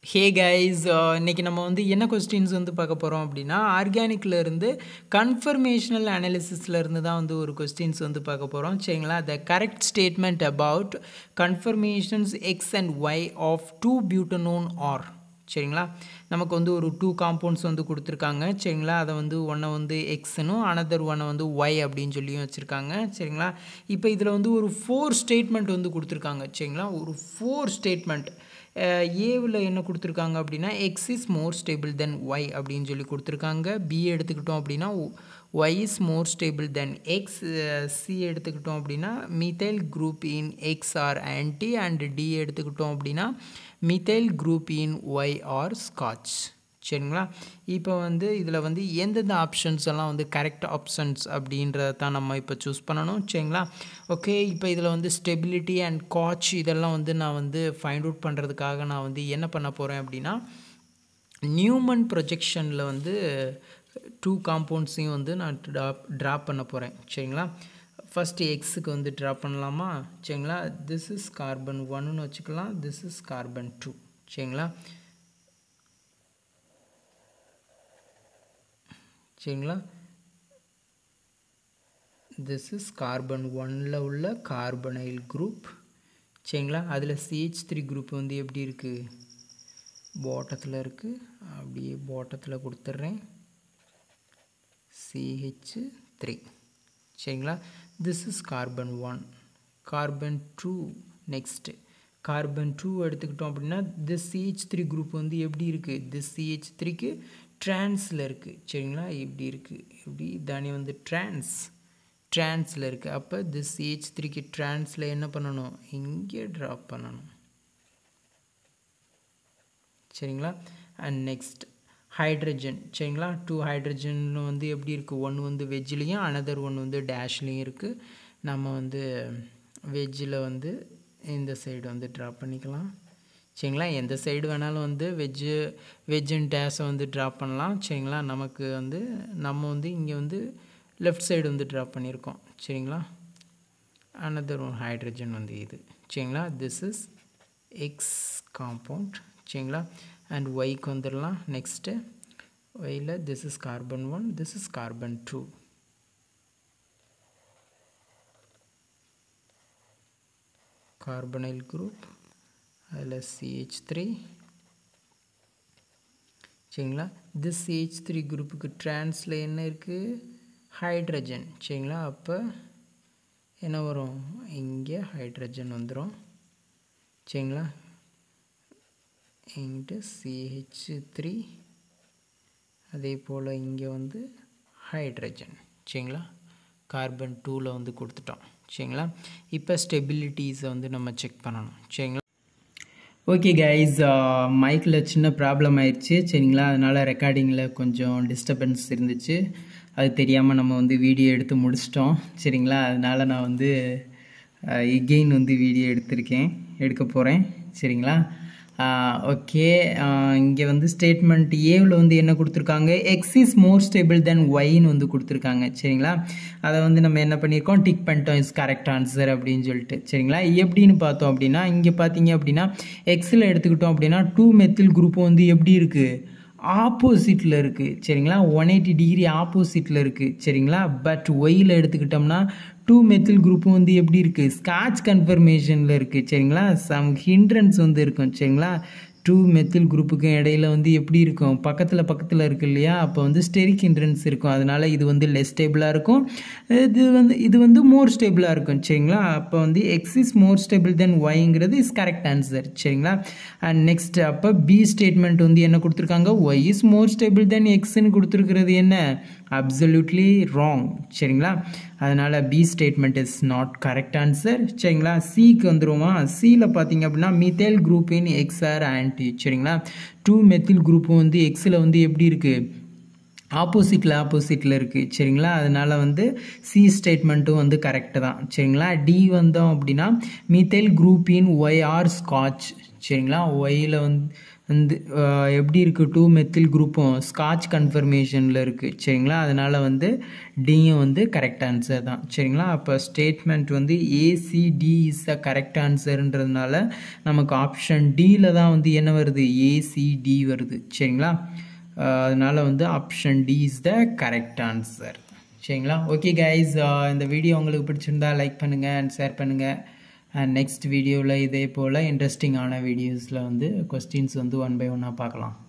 hey guys இன்னைக்கு நம்ம வந்து என்ன கொஸ்டின்ஸ் வந்து பார்க்க போகிறோம் அப்படின்னா ஆர்கானிக்ல இருந்து கன்ஃபர்மேஷனல் அனாலிசிஸ்ல இருந்து தான் வந்து ஒரு கொஸ்டின்ஸ் வந்து பார்க்க போகிறோம் சரிங்களா the correct statement about conformations X and Y of two butanone are சரிங்களா நமக்கு வந்து ஒரு டூ காம்பவுண்ட்ஸ் வந்து கொடுத்துருக்காங்க சரிங்களா அதை வந்து ஒன்றை வந்து எக்ஸ்னும் அனதர் ஒன்னை வந்து ஒய் அப்படின்னு சொல்லியும் வச்சுருக்காங்க சரிங்களா இப்போ இதில் வந்து ஒரு ஃபோர் ஸ்டேட்மெண்ட் வந்து கொடுத்துருக்காங்க சரிங்களா ஒரு ஃபோர் ஸ்டேட்மெண்ட் ஏவில் என்ன கொடுத்துருக்காங்க அப்படின்னா X is more stable than Y அப்படின்னு சொல்லி கொடுத்துருக்காங்க பி எடுத்துக்கிட்டோம் அப்படின்னா Y is more stable than X C எடுத்துக்கிட்டோம் அப்படின்னா methyl group in X are anti and D எடுத்துக்கிட்டோம் அப்படின்னா methyl group in Y are gauche சரிங்களா இப்போ வந்து இதில் வந்து எந்தெந்த ஆப்ஷன்ஸ் எல்லாம் வந்து கரெக்ட் ஆப்ஷன்ஸ் அப்படின்றத தான் நம்ம இப்போ சூஸ் பண்ணணும் சரிங்களா ஓகே இப்போ இதில் வந்து ஸ்டெபிலிட்டி அண்ட் காட்ச் இதெல்லாம் வந்து நான் வந்து ஃபைண்ட் அவுட் பண்ணுறதுக்காக நான் வந்து என்ன பண்ண போகிறேன் அப்படின்னா நியூமன் ப்ரொஜெக்ஷனில் வந்து டூ காம்பவுண்ட்ஸையும் வந்து நான் ட்ரா ட்ரா பண்ண போகிறேன் சரிங்களா ஃபஸ்ட்டு எக்ஸுக்கு வந்து ட்ரா பண்ணலாமா சரிங்களா திஸ் இஸ் கார்பன் ஒன்னு வச்சுக்கலாம் திஸ் இஸ் கார்பன் டூ சரிங்களா சரிங்களா திஸ் இஸ் கார்பன் ஒன்னில் உள்ள கார்பனைல் குரூப் சரிங்களா அதில் சிஹெச் த்ரீ குரூப் வந்து எப்படி இருக்குது பாட்டத்தில் இருக்குது அப்படியே பாட்டத்தில் கொடுத்துட்றேன் சிஹெச் த்ரீ சரிங்களா this is carbon one carbon two next carbon two எடுத்துக்கிட்டோம் அப்படின்னா திஸ் சிஹெச் த்ரீ குரூப் வந்து எப்படி இருக்குது திஸ் சிஹெச் த்ரீக்கு ட்ரான்ஸில் இருக்குது சரிங்களா இப்படி இருக்குது இப்படி தானே வந்து ட்ரான்ஸ் ட்ரான்ஸில் இருக்குது அப்போ திஸ் சிஹெச் த்ரீக்கு ட்ரான்ஸில் என்ன பண்ணணும் இங்கே ட்ராப் பண்ணணும் சரிங்களா அண்ட் நெக்ஸ்ட் ஹைட்ரஜன் சரிங்களா டூ ஹைட்ரஜன் வந்து எப்படி இருக்குது ஒன்று வந்து வெஜ்லேயும் அனதர் ஒன்று வந்து டேஷ்லேயும் இருக்குது நம்ம வந்து வெஜ்ஜில் வந்து இந்த சைடு வந்து ட்ரா பண்ணிக்கலாம் சரிங்களா எந்த சைடு வேணாலும் வந்து வெஜ்ஜு வெஜ் அண்ட் டேஸை வந்து ட்ரா பண்ணலாம் சரிங்களா நமக்கு வந்து நம்ம வந்து இங்கே வந்து லெஃப்ட் சைடு வந்து ட்ரா பண்ணியிருக்கோம் சரிங்களா அனதர் ஒன் ஹைட்ரஜன் வந்து இது சரிங்களா திஸ் இஸ் எக்ஸ் காம்பவுண்ட் சரிங்களா அண்ட் ஒய்க்கு வந்துடலாம் நெக்ஸ்ட்டு ஒயில் this is carbon one this is carbon two carbonyl group அதில் சிஹெச் த்ரீ சரிங்களா திஸ் சிஹெச் த்ரீ குரூப்புக்கு ட்ரான்ஸில் என்ன இருக்குது ஹைட்ரஜன் சரிங்களா அப்போ என்ன வரும் இங்கே ஹைட்ரஜன் வந்துடும் சரிங்களா இன்ட்டு சிஹெச் த்ரீ அதே போல் இங்கே வந்து ஹைட்ரஜன் சரிங்களா கார்பன் டூவில் வந்து கொடுத்துட்டோம் சரிங்களா இப்போ ஸ்டெபிலிட்டிஸை வந்து நம்ம செக் பண்ணணும் சரிங்களா ஓகே கைஸ் மைக்கில் சின்ன ப்ராப்ளம் ஆயிடுச்சு சரிங்களா அதனால் ரெக்கார்டிங்கில் கொஞ்சம் டிஸ்டர்பன்ஸ் இருந்துச்சு அது தெரியாமல் நம்ம வந்து வீடியோ எடுத்து முடிச்சிட்டோம் சரிங்களா அதனால் நான் வந்து எகெயின் வந்து வீடியோ எடுத்திருக்கேன் எடுக்க போகிறேன் சரிங்களா ஓகே இங்கே வந்து ஸ்டேட்மெண்ட் ஏவில் வந்து என்ன கொடுத்துருக்காங்க X is more stable then ஒய்ன்னு வந்து கொடுத்துருக்காங்க சரிங்களா அதை வந்து நம்ம என்ன பண்ணியிருக்கோம் டிக் பண்ணிட்டோம் இஸ் கரெக்ட் ஆன்சர் அப்படின்னு சொல்லிட்டு சரிங்களா எப்படின்னு பார்த்தோம் அப்படின்னா இங்கே பார்த்தீங்க அப்படின்னா எக்ஸில் எடுத்துக்கிட்டோம் அப்படின்னா டூ மெத்தில் குரூப் வந்து எப்படி இருக்குது ஆப்போசிட்டில் இருக்குது சரிங்களா ஒன் எயிட்டி டிகிரி ஆப்போசிட்டில் இருக்குது சரிங்களா பட் ஒயில் எடுத்துக்கிட்டோம்னா டூ மெத்தில் குரூப்பும் வந்து எப்படி இருக்குது ஸ்காட்ச் கன்ஃபர்மேஷனில் இருக்குது சரிங்களா சம் ஹிண்ட்ரன்ஸ் வந்து இருக்கும் சரிங்களா டூ மெத்தில் குரூப்புக்கும் இடையில வந்து எப்படி இருக்கும் பக்கத்தில் பக்கத்தில் இருக்கு இல்லையா அப்போ வந்து ஸ்டெரிக் ஹிண்ட்ரன்ஸ் இருக்கும் அதனால் இது வந்து லெஸ் ஸ்டேபிளாக இருக்கும் இது வந்து இது வந்து மோர் ஸ்டேபிளாக இருக்கும் சரிங்களா அப்போ வந்து X is more stable then ஒய்ங்கிறது இஸ் கரெக்ட் ஆன்சர் சரிங்களா அண்ட் நெக்ஸ்ட் அப்போ பி ஸ்டேட்மெண்ட் வந்து என்ன கொடுத்துருக்காங்க Y is more stable then எக்ஸ்ன்னு கொடுத்துருக்கிறது என்ன அப்சல்யூட்லி ராங் சரிங்களா அதனால் B statement is not correct answer சரிங்களா சிக்கு வந்துருவோமா சியில் பார்த்தீங்க அப்படின்னா methyl group in X are anti சரிங்களா டூ மெத்தில் குரூப்பும் வந்து எக்ஸில் வந்து எப்படி இருக்குது ஆப்போசிட்டில் ஆப்போசிட்டில் இருக்குது சரிங்களா அதனால் வந்து சி ஸ்டேட்மெண்ட்டும் வந்து கரெக்டு தான் சரிங்களா டி வந்தோம் அப்படின்னா methyl group in Y are gauche சரிங்களா ஒயில் வந்து வந்து அஹ், எப்படி இருக்குது டூ மெத்தில் குரூப்பும் ஸ்காட்ச் கன்ஃபர்மேஷனில் இருக்குது சரிங்களா அதனால் வந்து டியும் வந்து கரெக்ட் ஆன்சர் தான் சரிங்களா அப்போ ஸ்டேட்மெண்ட் வந்து ஏசிடி இஸ் அ கரெக்ட் ஆன்சர்ன்றதுனால நமக்கு ஆப்ஷன் டியில் தான் வந்து என்ன வருது ஏசிடி வருது சரிங்களா அஹ், அதனால வந்து option D is the correct answer சரிங்களா ஓகே கைஸ் இந்த வீடியோ உங்களுக்கு பிடிச்சிருந்தா லைக் பண்ணுங்கள் அண்ட் ஷேர் பண்ணுங்கள் அண்ட் நெக்ஸ்ட் வீடியோவில் இதே போல் இன்ட்ரெஸ்டிங்கான வீடியோஸில் வந்து கொஸ்டின்ஸ் வந்து ஒன் பை ஒன்னாக பார்க்கலாம்